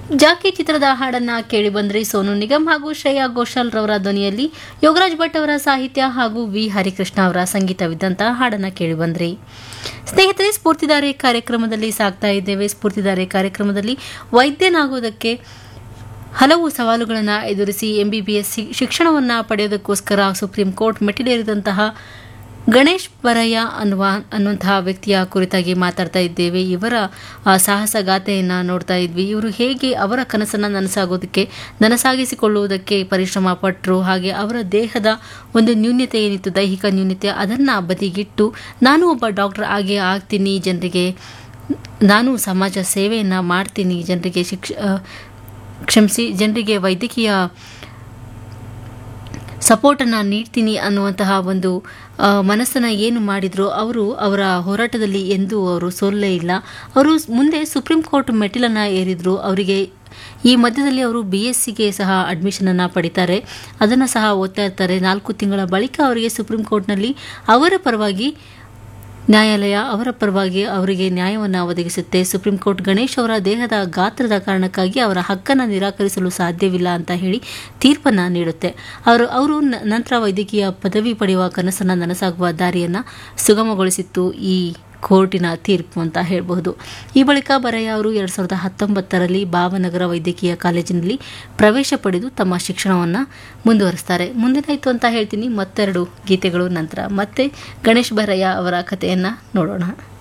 ಜಾಕಿ ಚಿತ್ರದ ಹಾಡನ್ನ ಕೇಳಿ ಬಂದ್ರಿ ಸೋನು ನಿಗಮ್ ಹಾಗೂ ಶ್ರೇಯಾ ಘೋಷಾಲ್ ರವರ ಧ್ವನಿಯಲ್ಲಿ ಯೋಗರಾಜ್ ಭಟ್ ಅವರ ಸಾಹಿತ್ಯ ಹಾಗೂ ವಿ ಹರಿಕೃಷ್ಣ ಅವರ ಸಂಗೀತವಿದ್ದಂತಹ ಹಾಡನ್ನ ಕೇಳಿ ಬಂದ್ರಿ ಸ್ನೇಹಿತರೆ ಸ್ಫೂರ್ತಿದಾರೆ ಕಾರ್ಯಕ್ರಮದಲ್ಲಿ ಸಾಕ್ತಾ ಇದ್ದೇವೆ ಸ್ಫೂರ್ತಿದಾರೆ ಕಾರ್ಯಕ್ರಮದಲ್ಲಿ ವೈದ್ಯನಾಗೋದಕ್ಕೆ ಹಲವು ಸವಾಲುಗಳನ್ನು ಎದುರಿಸಿ ಎಂಬಿಬಿಎಸ್ ಶಿಕ್ಷಣವನ್ನು ಪಡೆಯೋದಕ್ಕೋಸ್ಕರ ಸುಪ್ರೀಂ ಕೋರ್ಟ್ ಮೆಟ್ಟಿಲೇರಿದಂತಹ ಗಣೇಶ್ ಬರಯ್ಯ ಅನ್ನುವ ಅನ್ನುವಂತಹ ವ್ಯಕ್ತಿಯ ಕುರಿತಾಗಿ ಮಾತಾಡ್ತಾ ಇದ್ದೇವೆ ಇವರ ಆ, ಸಾಹಸಗಾಥೆಯನ್ನು ನೋಡ್ತಾ ಇದ್ವಿ ಇವರು ಹೇಗೆ ಅವರ ಕನಸನ್ನು ನನಸಾಗೋದಕ್ಕೆ ನನಸಾಗಿಸಿಕೊಳ್ಳುವುದಕ್ಕೆ ಪರಿಶ್ರಮ ಪಟ್ಟರು ಹಾಗೆ ಅವರ ದೇಹದ ಒಂದು ನ್ಯೂನ್ಯತೆ ಏನಿತ್ತು ದೈಹಿಕ ನ್ಯೂನ್ಯತೆ ಅದನ್ನು ಬದಿಗಿಟ್ಟು ನಾನು ಒಬ್ಬ ಡಾಕ್ಟರ್ ಆಗೇ ಆಗ್ತೀನಿ ಜನರಿಗೆ ನಾನು ಸಮಾಜ ಸೇವೆಯನ್ನು ಮಾಡ್ತೀನಿ ಜನರಿಗೆ ಶಿಕ್ಷ ಆ, ಕ್ಷಮಿಸಿ ಜನರಿಗೆ ವೈದ್ಯಕೀಯ ಸಪೋರ್ಟನ್ನು ನೀಡ್ತೀನಿ ಅನ್ನುವಂತಹ ಒಂದು ಮನಸ್ಸನ್ನು ಏನು ಮಾಡಿದ್ರು ಅವರು ಅವರ ಹೋರಾಟದಲ್ಲಿ ಎಂದೂ ಅವರು ಸೋಲೇ ಇಲ್ಲ ಅವರು ಮುಂದೆ ಸುಪ್ರೀಂ ಕೋರ್ಟ್ ಮೆಟ್ಟಿಲನ್ನು ಏರಿದ್ರು ಅವರಿಗೆ ಈ ಮಧ್ಯದಲ್ಲಿ ಅವರು ಬಿ ಎಸ್ ಸಿಗೆ ಸಹ ಅಡ್ಮಿಷನನ್ನು ಪಡಿತಾರೆ ಅದನ್ನು ಸಹ ಓದ್ತಾ ಇರ್ತಾರೆ ನಾಲ್ಕು ತಿಂಗಳ ಬಳಿಕ ಅವರಿಗೆ ಸುಪ್ರೀಂ ಕೋರ್ಟ್ನಲ್ಲಿ ಅವರ ಪರವಾಗಿ ನ್ಯಾಯಾಲಯ ಅವರ ಪರವಾಗಿ ಅವರಿಗೆ ನ್ಯಾಯವನ್ನು ಒದಗಿಸುತ್ತೆ ಸುಪ್ರೀಂ ಕೋರ್ಟ್ ಗಣೇಶ್ ಅವರ ದೇಹದ ಗಾತ್ರದ ಕಾರಣಕ್ಕಾಗಿ ಅವರ ಹಕ್ಕನ್ನು ನಿರಾಕರಿಸಲು ಸಾಧ್ಯವಿಲ್ಲ ಅಂತ ಹೇಳಿ ತೀರ್ಪನ್ನು ನೀಡುತ್ತೆ ಅವರು ಅವರು ನ- ನಂತರ ವೈದ್ಯಕೀಯ ಪದವಿ ಪಡೆಯುವ ಕನಸನ್ನು ನನಸಾಗುವ ದಾರಿಯನ್ನು ಸುಗಮಗೊಳಿಸಿತ್ತು ಈ ಕೋರ್ಟಿನ ತೀರ್ಪು ಅಂತ ಹೇಳಬಹುದು ಈ ಬಳಿಕ ಬರಯ್ಯ ಅವರು ಎರಡು ಸಾವಿರದ ಹತ್ತೊಂಬತ್ತರಲ್ಲಿ ಭಾವನಗರ ವೈದ್ಯಕೀಯ ಕಾಲೇಜಿನಲ್ಲಿ ಪ್ರವೇಶ ಪಡೆದು ತಮ್ಮ ಶಿಕ್ಷಣವನ್ನು ಮುಂದುವರಿಸ್ತಾರೆ ಮುಂದಿನಾಯಿತು ಅಂತ ಹೇಳ್ತೀನಿ ಮತ್ತೆರಡು ಗೀತೆಗಳು ನಂತರ ಮತ್ತೆ ಗಣೇಶ್ ಬರಯ್ಯ ಅವರ ಕಥೆಯನ್ನು ನೋಡೋಣ